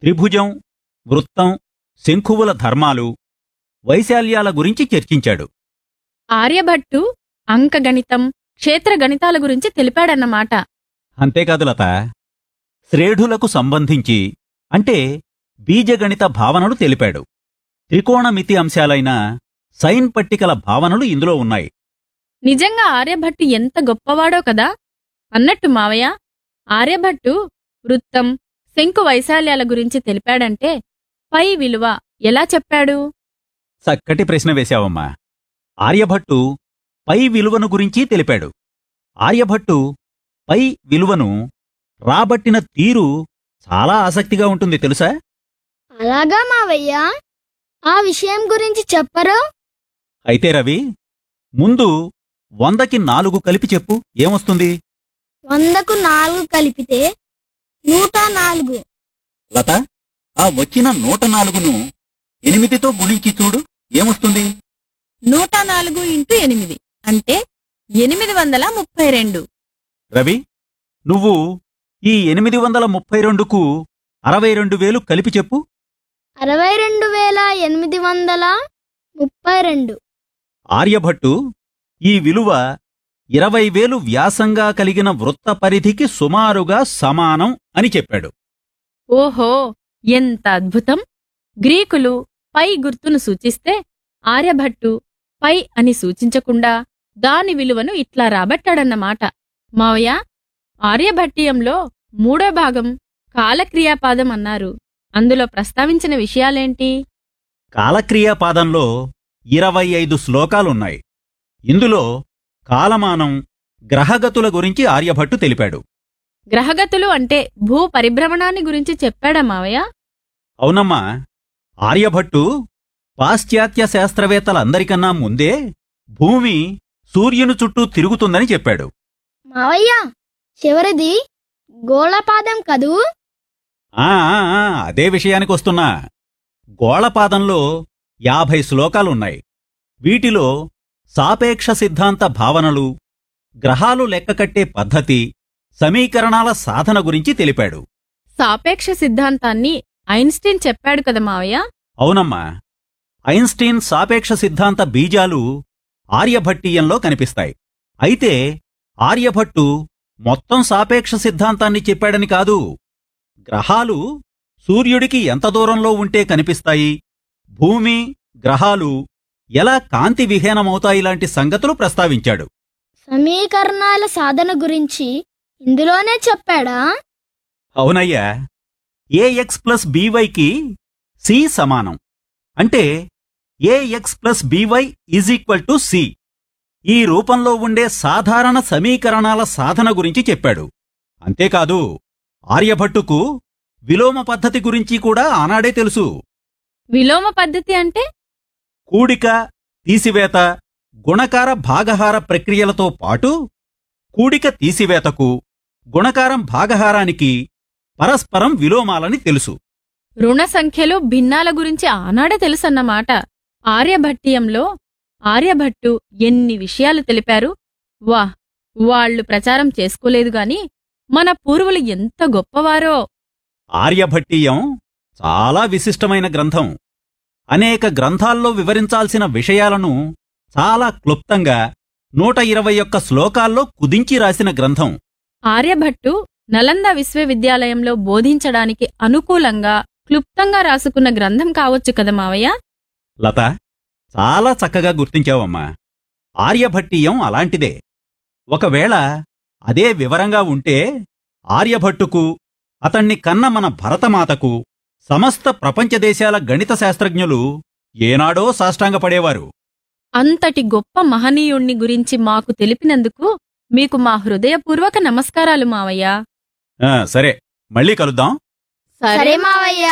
త్రిభుజం వృత్తం శంఖువుల ధర్మాలు వైశాల్యాల గురించి చర్చించాడు ఆర్యభట్టు అంకగణితం క్షేత్రగణితాల గురించి తెలిపాడన్నమాట అంతేకాదు లత శ్రేఢులకు సంబంధించి అంటే బీజగణిత భావనలు తెలిపాడు త్రికోణమితి అంశాలైన సైన్ పట్టికల భావనలు ఇందులో ఉన్నాయి నిజంగా ఆర్యభట్టు ఎంత గొప్పవాడో కదా అన్నట్టు మావయ్య ఆర్యభట్టు వృత్తం శంకు వైశాల్యాల గురించి తెలిపాడంటే పై విలువ ఎలా చెప్పాడు చక్కటి ప్రశ్న వేశావమ్మా ఆర్యభట్టు పై విలువను గురించి తెలిపాడు ఆర్యభట్టు పై విలువను రాబట్టిన తీరు చాలా ఆసక్తిగా ఉంటుంది తెలుసా అలాగా మావయ్య ఆ విషయం గురించి చెప్పరు అయితే రవి ముందు వందకి నాలుగు కలిపి చెప్పు ఏమొస్తుంది వందకు నాలుగు కలిపితే నూట నాలుగు లత ఆ వచ్చిన నూట నాలుగును ఎనిమిదితో గుణించి చూడు ఏమొస్తుంది నూట నాలుగు ఇంటూ ఎనిమిది అంటే ఎనిమిది వందల ముప్పై రెండు రవి నువ్వు ఈ ఎనిమిది వందల ముప్పై రెండుకు అరవై రెండు వేలు కలిపి చెప్పు అరవై రెండు వేల ఎనిమిది వందల ముప్పై రెండు ఆర్యభట్టు ఈ విలువ ఇరవై వేలు వ్యాసంగా కలిగిన వృత్త పరిధికి సుమారుగా సమానం అని చెప్పాడు ఓహో ఎంత అద్భుతం గ్రీకులు పై గుర్తును సూచిస్తే ఆర్యభట్టు పై అని సూచించకుండా దాని విలువను ఇట్లా రాబట్టాడన్నమాట మావయ్య ఆర్యభట్టీయంలో మూడో భాగం కాలక్రియాపాదం అన్నారు అందులో ప్రస్తావించిన విషయాలేంటి కాలక్రియాపాదంలో ఇరవై ఐదు శ్లోకాలున్నాయి ఇందులో కాలమానం గ్రహగతుల గురించి ఆర్యభట్టు తెలిపాడు గ్రహగతులు అంటే భూ పరిభ్రమణాన్ని గురించి చెప్పాడా మావయ్య అవునమ్మా ఆర్యభట్టు పాశ్చాత్య శాస్త్రవేత్తలందరికన్నా ముందే భూమి సూర్యుని చుట్టూ తిరుగుతుందని చెప్పాడు మావయ్య చివరిది గోళపాదం కదూ ఆ ఆ, ఆ, అదే విషయానికి వస్తున్నా గోళపాదంలో యాభై శ్లోకాలున్నాయి వీటిలో సాపేక్ష సిద్ధాంత భావనలు గ్రహాలు లెక్కకట్టే పద్ధతి సమీకరణాల సాధన గురించి తెలిపాడు సాపేక్ష సిద్ధాంతాన్ని ఐన్స్టీన్ చెప్పాడు కదా మావయ్య అవునమ్మా ఐన్స్టీన్ సాపేక్ష సిద్ధాంత బీజాలు ఆర్యభట్టీయంలో కనిపిస్తాయి అయితే ఆర్యభట్టు మొత్తం సాపేక్ష సిద్ధాంతాన్ని చెప్పాడని కాదు గ్రహాలు సూర్యుడికి ఎంత దూరంలో ఉంటే కనిపిస్తాయి భూమి గ్రహాలు ఎలా కాంతి విహీనమవుతాయి లాంటి సంగతులు ప్రస్తావించాడు సమీకరణాల సాధన గురించి ఇందులోనే చెప్పాడా అవునయ్యా ఏఎక్స్ ప్లస్ బీవైకి సి సమానం అంటే ax plus by is equal to C ఈ రూపంలో ఉండే సాధారణ సమీకరణాల సాధన గురించి చెప్పాడు అంతేకాదు ఆర్యభట్టుకు విలోమ పద్ధతి గురించి కూడా ఆనాడే తెలుసు విలోమ పద్ధతి అంటే కూడిక తీసివేత గుణకార భాగహార ప్రక్రియలతో పాటు కూడిక తీసివేతకు గుణకారం భాగహారానికి పరస్పరం విలోమాలని తెలుసు రుణ సంఖ్యలు భిన్నాల గురించి ఆనాడే తెలుసన్నమాట ఆర్యభట్టీయంలో ఆర్యభట్టు ఎన్ని విషయాలు తెలిపారు వాహ్ వాళ్ళు ప్రచారం చేసుకోలేదు గాని మన పూర్వులు ఎంత గొప్పవారో ఆర్యభట్టీయం చాలా విశిష్టమైన గ్రంథం అనేక గ్రంథాల్లో వివరించాల్సిన విషయాలను చాలా క్లుప్తంగా నూట ఇరవై ఒక్క శ్లోకాల్లో కుదించి రాసిన గ్రంథం ఆర్యభట్టు నలంద విశ్వవిద్యాలయంలో బోధించడానికి అనుకూలంగా క్లుప్తంగా రాసుకున్న గ్రంథం కావచ్చు కదా మావయ్య లత చాలా చక్కగా గుర్తించావమ్మా ఆర్యభట్టీయం అలాంటిదే ఒకవేళ అదే వివరంగా ఉంటే ఆర్యభట్టుకు అతణ్ణి కన్న మన భరతమాతకు సమస్త ప్రపంచ దేశాల గణిత శాస్త్రజ్ఞులు ఏనాడో సాష్టాంగపడేవారు అంతటి గొప్ప మహనీయుణ్ణి గురించి మాకు తెలిపినందుకు మీకు మా హృదయపూర్వక నమస్కారాలు మావయ్య ఆ, సరే మళ్ళీ కలుద్దాం సరే మావయ్య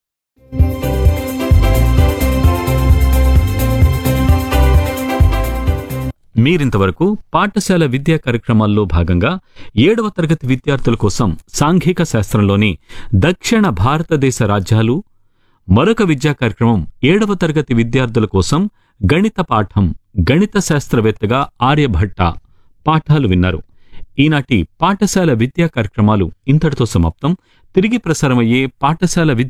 మీరింతవరకు పాఠశాల విద్యా కార్యక్రమాల్లో భాగంగా ఏడవ తరగతి విద్యార్థుల కోసం సాంఘిక శాస్త్రంలోని దక్షిణ భారతదేశ రాజ్యాలు మరొక విద్యా కార్యక్రమం ఏడవ తరగతి విద్యార్థుల కోసం గణిత పాఠం గణిత శాస్త్రవేత్తగా ఆర్యభట్ట పాఠాలు విన్నారు ఈనాటి పాఠశాల విద్యా కార్యక్రమాలు ఇంతటితో సమాప్తం తిరిగి ప్రసారమయ్యే పాఠశాల విద్యా